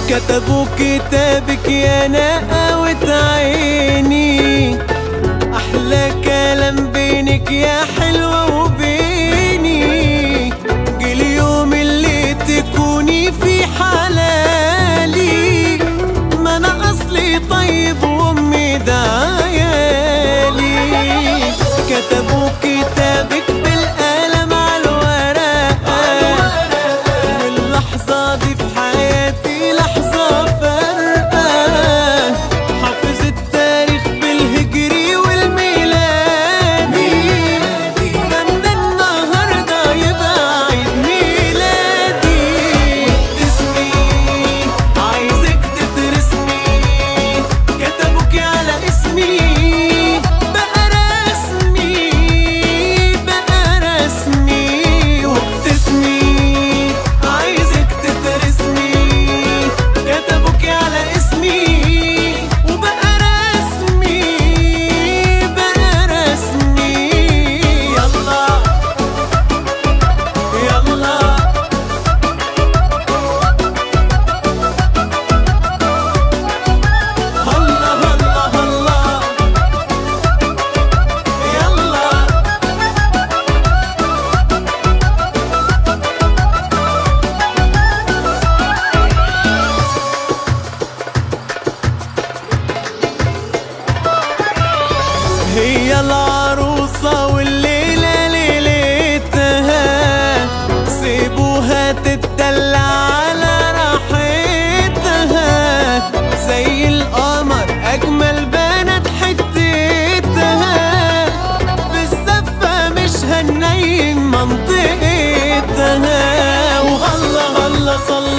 كتبوا كتابك يا نقاوة عيني أحلى كلام بينك يا حلوة وبيني جه اليوم اللي تكوني في حلالي ما أنا أصلي طيب وأمي دعيالي كتبوا كتابك بالقلم على الورقة واللحظة دي في حياتي لحظة فارقة حافظ التاريخ بالهجري والميلادي ده من النهاردة يبقى عيد ميلادي اسمي عايزك تدرسني كتبوك على اسمي بقى رسمي بقى رسمي وبتسمي عايزك تدرسني كتبوك على اسمي وبقى رسمي بقى رسمي يلا يلا هلا هلا هلا يلا هي العروسة والليلة ليلتها سيبوها تتدلع على راحتها زي القمر أجمل بنات حتتها في الزفة مش هننيم منطقتها وهلا هلا صلى